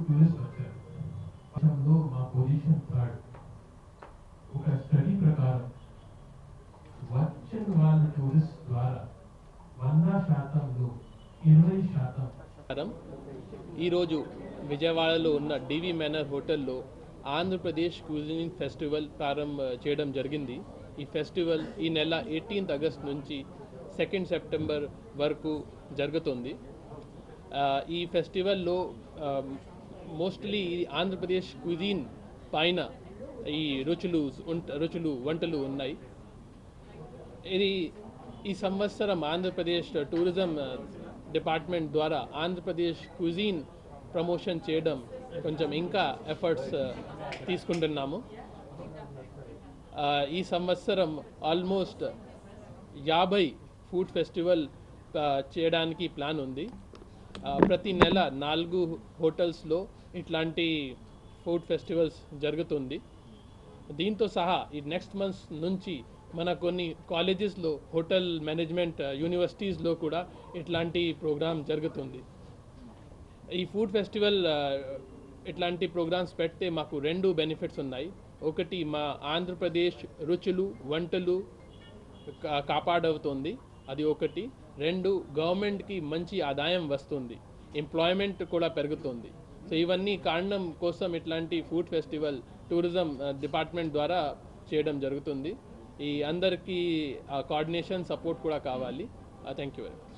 Tourist వచ్చారు దేశంలో మా పొజిషన్ థర్డ్ ఒక స్టడీ ప్రకారం వచ్చిన వాళ్ళ టూరిస్ట్ ద్వారా వంద శాతంలో ఇరవై శాతం నమస్కారం ఈరోజు విజయవాడలో ఉన్న డివి మేనర్ హోటల్లో ఆంధ్రప్రదేశ్ క్యూజిన్ ఫెస్టివల్ ప్రారంభ చేయడం జరిగింది ఈ ఫెస్టివల్ ఈ నెల ఎయిటీన్త్ ఆగస్ట్ నుంచి సెకండ్ సెప్టెంబర్ వరకు జరుగుతుంది ఆ, ఈ ఫెస్టివల్లో మోస్ట్లీ ఆంధ్రప్రదేశ్ క్యూజిన్ పైన ఈ రుచులు వంట- రుచులు వంటలు ఉన్నాయి ఇది ఈ సంవత్సరం ఆంధ్రప్రదేశ్ టూరిజం ఆ, డిపార్ట్మెంట్ ద్వారా ఆంధ్రప్రదేశ్ క్విజీన్ ప్రమోషన్ చేయడం కొంచెం ఇంకా ఎఫర్ట్స్ ఆ, తీసుకుంటున్నాము ఆ, ఈ సంవత్సరం ఆల్మోస్ట్ యాభై ఫుడ్ ఫెస్టివల్ ఆ, చేయడానికి ప్లాన్ ఉంది ఆ, ప్రతి నెల నాలుగు హోటల్స్లో ఇట్లాంటి ఫుడ్ ఫెస్టివల్స్ జరుగుతుంది దీంతో సహా ఈ నెక్స్ట్ మంత్ నుంచి మన కొన్ని కాలేజెస్లో హోటల్ మేనేజ్మెంట్ యూనివర్సిటీస్లో కూడా ఇట్లాంటి ప్రోగ్రామ్ జరుగుతుంది ఈ ఫుడ్ ఫెస్టివల్ ఆ, ఇట్లాంటి ప్రోగ్రామ్స్ పెడితే మాకు రెండు బెనిఫిట్స్ ఉన్నాయి ఒకటి మా ఆంధ్రప్రదేశ్ రుచులు వంటలు కా- కాపాడవుతుంది అది ఒకటి రెండు గవర్నమెంట్కి మంచి ఆదాయం వస్తుంది ఎంప్లాయ్మెంట్ కూడా పెరుగుతుంది సో ఇవన్నీ కారణం కోసం ఇట్లాంటి ఫుడ్ ఫెస్టివల్ టూరిజం ఆ, డిపార్ట్మెంట్ ద్వారా చేయడం జరుగుతుంది ఈ అందరికీ కోఆర్డినేషన్ సపోర్ట్ కూడా కావాలి థ్యాంక్ యూ వెరీ మచ్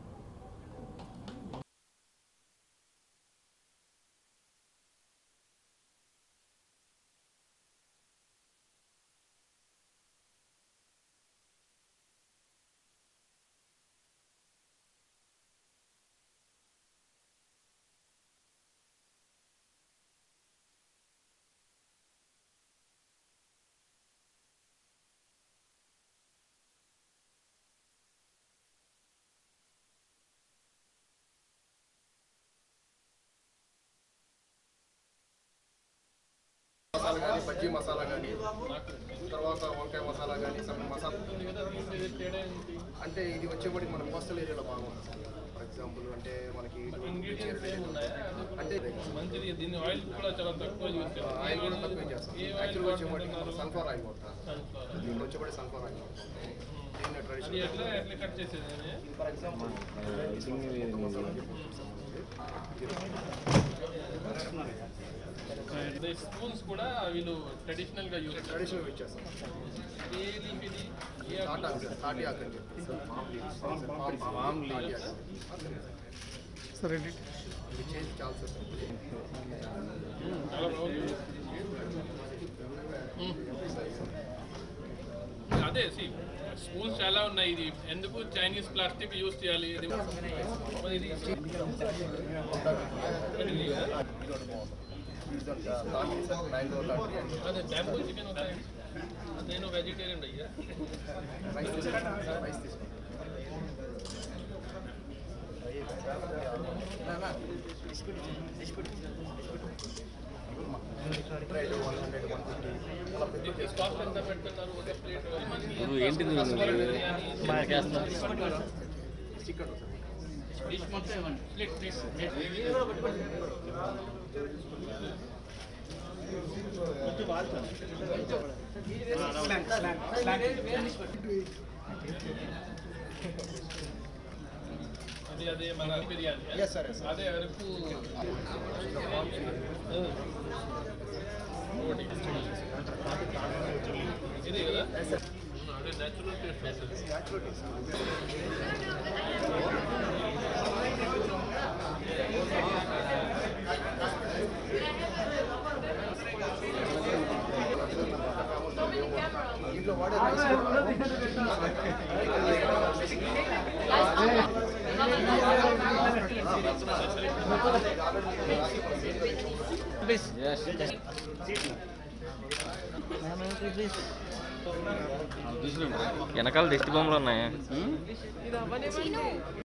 మసాలా కానీ బజ్జీ మసాలా కానీ తర్వాత వంకాయ మసాలా కానీ సమ్ మసాలా అంటే ఇది వచ్చేప్పటికి మన కోస్టల్ ఏరియాలో బాగుంటుంది సార్ ఫర్ ఎగ్జాంపుల్ అంటే మనకి అంటే మంచిది దీని ఆయిల్ కూడా చాలా తక్కువ యూజ్ ఆయిల్ కూడా తక్కువ చేస్తాం యాక్చువల్గా వచ్చేప్పటికి మనం సన్ఫ్లవర్ ఆయిల్ కొడతాం దీంట్లో వచ్చేప్పటికి సన్ఫ్లవర్ ఆయిల్ కొడతాం దీన్ని ట్రెడిషనల్ ఎట్లా ఎట్లా కట్ చేసేది ఫర్ ఎగ్జాంపుల్ స్పూన్స్ కూడా వీళ్ళు ట్రెడిషనల్ గా యూజ్ ట్రెడిషనల్ ఇచ్చేస్తాం ఏ లీఫ్ ఇది ఏ తాటి ఆకు తాటి ఆకు అని చెప్పి తాటి ఆకు సరే ఇది చేసి చాలా సార్ చాలా బాగుంది మ్మ్. అదే సి స్పూన్స్ చాలా ఉన్నాయి ఇది ఎందుకు చైనీస్ ప్లాస్టిక్ యూజ్ చేయాలి ఇది ఇది మ్యాంగో లాంటి అదే బ్యాంబూ చికెన్ ఉంటాయి నేను వెజిటేరియన్ అయ్యా రైస్ తీసుకోండి రైస్ తీసుకోండి right one hundred one fifty అలా పెట్టి కాస్ట్ ఎంత పెడుతున్నారు ఒక ప్లేట్ ఏంటిది చికెన్ డిష్ మొత్తం ఇవ్వండి ప్లేట్ ప్లీజ్ అది అదే మన బిర్యానీ ఎస్ సార్ ఎస్ అదే అరకు రోటీ. ఇది కదా అదే న్యాచురల్ టేస్ట్ వస్తుంది ఇంట్లో వాడే రైస్ వెనకాల దిష్టి బొమ్మలు ఉన్నాయి